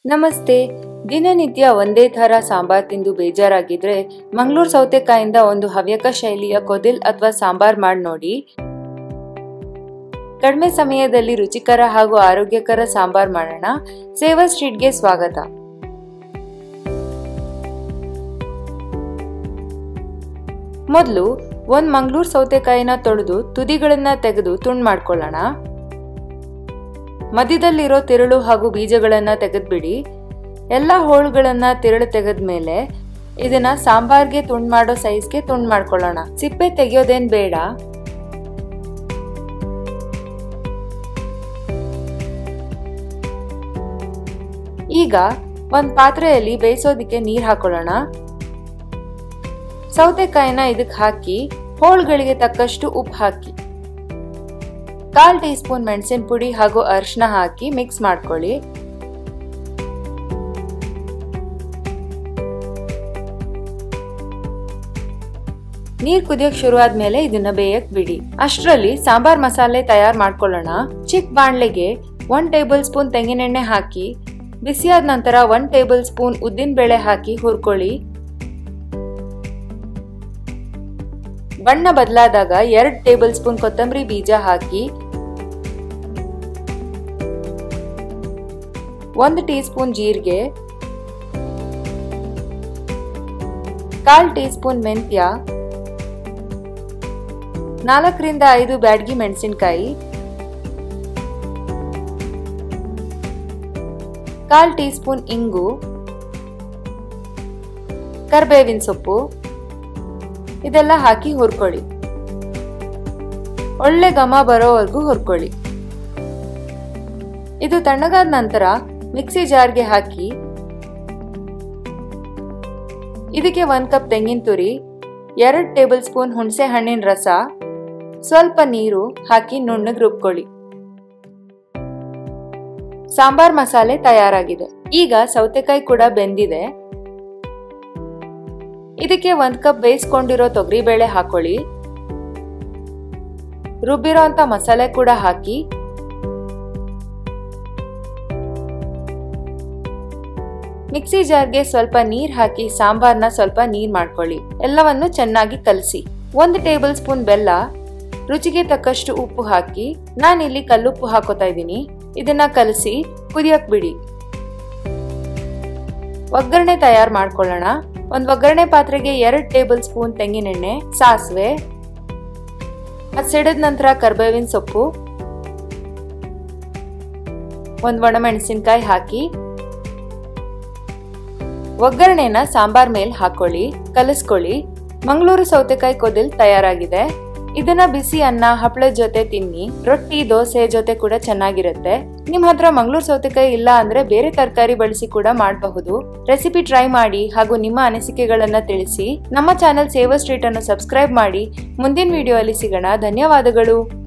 ನಮಸ್ತೆ ದಿನನಿತ್ಯ ಒಂದೇ ಥರ ಸಾಂಬಾರ್ ತಿಂದು ಬೇಜಾರಾಗಿದ್ರೆ ಮಂಗಳೂರು ಸೌತೆಕಾಯಿಂದ ಒಂದು ಹವ್ಯಕ ಶೈಲಿಯ ಕೊದಿಲ್ ಅಥವಾ ಸಾಂಬಾರ್ ಮಾಡಿ ನೋಡಿ ಕಡಿಮೆ ಸಮಯದಲ್ಲಿ ರುಚಿಕರ ಹಾಗೂ ಆರೋಗ್ಯಕರ ಸಾಂಬಾರ್ ಮಾಡೋಣ ಸೇವಾ ಸ್ಟ್ರೀಟ್ಗೆ ಸ್ವಾಗತ ಮೊದಲು ಒಂದು ಮಂಗಳೂರು ಸೌತೆಕಾಯಿನ ತೊಳೆದು ತುದಿಗಳನ್ನ ತೆಗೆದು ತುಂಡು ಮಾಡ್ಕೊಳ್ಳೋಣ ಮಧ್ಯದಲ್ಲಿರೋ ತಿರುಳು ಹಾಗೂ ಬೀಜಗಳನ್ನ ತೆಗೆದ್ಬಿಡಿ ಎಲ್ಲ ಹೋಳುಗಳನ್ನ ತಿರುಳು ತೆಗೆದ್ಮೇಲೆ ಇದನ್ನ ಸಾಂಬಾರ್ಗೆ ತುಂಡು ಮಾಡೋ ಸೈಜ್ಗೆ ತುಂಡು ಮಾಡ್ಕೊಳ್ಳೋಣ ಸಿಪ್ಪೆ ತೆಗೆಯೋದೇನ್ ಬೇಡ ಈಗ ಒಂದ್ ಪಾತ್ರೆಯಲ್ಲಿ ಬೇಯಿಸೋದಿಕ್ಕೆ ನೀರ್ ಹಾಕೊಳ್ಳೋಣ ಸೌತೆಕಾಯಿನ ಇದಕ್ಕೆ ಹಾಕಿ ಹೋಳುಗಳಿಗೆ ತಕ್ಕಷ್ಟು ಉಪ್ಪು ಹಾಕಿ ಕಾಲ್ ಟೀ ಸ್ಪೂನ್ ಮೆಣಸಿನ ಪುಡಿ ಹಾಗೂ ಅರಿಶಿನ ಹಾಕಿ ಮಿಕ್ಸ್ ಮಾಡ್ಕೊಳ್ಳಿ ನೀರ್ ಕುದಿಯಕ್ ಶುರು ಆದ್ಮೇಲೆ ಇದನ್ನ ಬೇಯಕ್ ಬಿಡಿ ಅಷ್ಟರಲ್ಲಿ ಸಾಂಬಾರ್ ಮಸಾಲೆ ತಯಾರು ಮಾಡ್ಕೊಳ್ಳೋಣ ಚಿಕ್ಕ ಬಾಣ್ಲೆಗೆ ಒನ್ ಟೇಬಲ್ ಸ್ಪೂನ್ ತೆಂಗಿನೆಣ್ಣೆ ಹಾಕಿ ಬಿಸಿಯಾದ ನಂತರ ಒನ್ ಟೇಬಲ್ ಸ್ಪೂನ್ ಉದ್ದಿನ ಬೇಳೆ ಹಾಕಿ ಹುರ್ಕೊಳ್ಳಿ ಬಣ್ಣ ಬದಲಾದಾಗ ಎರಡು ಟೇಬಲ್ ಸ್ಪೂನ್ ಕೊತ್ತಂಬರಿ ಬೀಜ ಹಾಕಿ ಒಂದು ಟೀ ಸ್ಪೂನ್ ಜೀರಿಗೆ ಕಾಲ್ ಟೀ ಸ್ಪೂನ್ ಮೆಂತ್ಯ ನಾಲ್ಕರಿಂದ ಐದು ಬ್ಯಾಡ್ಗಿ ಮೆಣಸಿನಕಾಯಿ ಕಾಲ್ ಟೀ ಸ್ಪೂನ್ ಇಂಗು ಕರ್ಬೇವಿನ ಸೊಪ್ಪು ಇದೆಲ್ಲ ಹಾಕಿ ಹುರ್ಕೊಳ್ಳಿ ಒಳ್ಳೆ ಘಮ ಬರೋವರೆಗೂ ಹುರ್ಕೊಳ್ಳಿ ಇದು ತಣ್ಣಗಾದ ನಂತರ ಮಿಕ್ಸಿ ಜಾರ್ಗೆ ಹಾಕಿ ಇದಕ್ಕೆ ಒಂದ್ ಕಪ್ ತೆಂಗಿನ ತುರಿ ಎರಡು ಟೇಬಲ್ ಸ್ಪೂನ್ ಹುಣಸೆ ಹಣ್ಣಿನ ರಸ ಸ್ವಲ್ಪ ನೀರು ಹಾಕಿ ನುಣ್ಣಗೆ ರುಬ್ಕೊಳ್ಳಿ ಸಾಂಬಾರ್ ಮಸಾಲೆ ತಯಾರಾಗಿದೆ ಈಗ ಸೌತೆಕಾಯಿ ಕೂಡ ಬೆಂದಿದೆ ಇದಕ್ಕೆ ಒಂದ್ ಕಪ್ ಬೇಯಿಸ್ಕೊಂಡಿರೋ ತೊಗರಿಬೇಳೆ ಹಾಕೊಳ್ಳಿ ರುಬ್ಬಿರೋ ಅಂತ ಮಸಾಲೆ ಕೂಡ ಹಾಕಿ ಮಿಕ್ಸಿ ಜಾರ್ಗೆ ಸ್ವಲ್ಪ ನೀರ್ ಹಾಕಿ ಸಾಂಬಾರ್ನ ಸ್ವಲ್ಪ ನೀರ್ ಮಾಡ್ಕೊಳ್ಳಿ ಎಲ್ಲವನ್ನು ಚೆನ್ನಾಗಿ ಕಲಸಿ ಒಂದು ಟೇಬಲ್ ಸ್ಪೂನ್ ಬೆಲ್ಲ ರುಚಿಗೆ ತಕ್ಕಷ್ಟು ಉಪ್ಪು ಹಾಕಿ ನಾನಿಲ್ಲಿ ಕಲ್ಲುಪ್ಪು ಹಾಕೋತಾ ಇದ್ದೀನಿ ಇದನ್ನ ಕಲಸಿ ಕುದಿಯಕ್ ಬಿಡಿ ಒಗ್ಗರಣೆ ತಯಾರು ಮಾಡ್ಕೊಳ್ಳೋಣ ಒಂದ್ ಒಗ್ಗರಣೆ ಪಾತ್ರೆಗೆ ಎರಡು ಟೇಬಲ್ ಸ್ಪೂನ್ ತೆಂಗಿನೆಣ್ಣೆ ಸಾಸಿವೆ ಅದ್ ಸಿಡಿದ ನಂತರ ಕರ್ಬೇವಿನ ಸೊಪ್ಪು ಒಂದ್ ಒಣಮೆಣಸಿನ್ಕಾಯಿ ಹಾಕಿ ಒಗ್ಗರಣೆನ ಸಾಂಬಾರ್ ಮೇಲ್ ಹಾಕೊಳ್ಳಿ ಕಲಿಸ್ಕೊಳ್ಳಿ ಮಂಗಳೂರು ಸೌತೆಕಾಯಿ ಕೊದಿಲ್ ತಯಾರಾಗಿದೆ ಇದನ್ನ ಬಿಸಿ ಅನ್ನ ಹಪ್ಪಳದ ಜೊತೆ ತಿನ್ನಿ ರೊಟ್ಟಿ ದೋಸೆ ಜೊತೆ ಕೂಡ ಚೆನ್ನಾಗಿರುತ್ತೆ ನಿಮ್ ಹತ್ರ ಮಂಗಳೂರು ಸೌತೆಕಾಯಿ ಇಲ್ಲ ಅಂದ್ರೆ ಬೇರೆ ತರಕಾರಿ ಬಳಸಿ ಕೂಡ ಮಾಡಬಹುದು ರೆಸಿಪಿ ಟ್ರೈ ಮಾಡಿ ಹಾಗೂ ನಿಮ್ಮ ಅನಿಸಿಕೆಗಳನ್ನ ತಿಳಿಸಿ ನಮ್ಮ ಚಾನೆಲ್ ಸೇವ ಸ್ಟ್ರೀಟ್ ಅನ್ನು ಸಬ್ಸ್ಕ್ರೈಬ್ ಮಾಡಿ ಮುಂದಿನ ವಿಡಿಯೋ ಅಲ್ಲಿ ಸಿಗೋಣ ಧನ್ಯವಾದಗಳು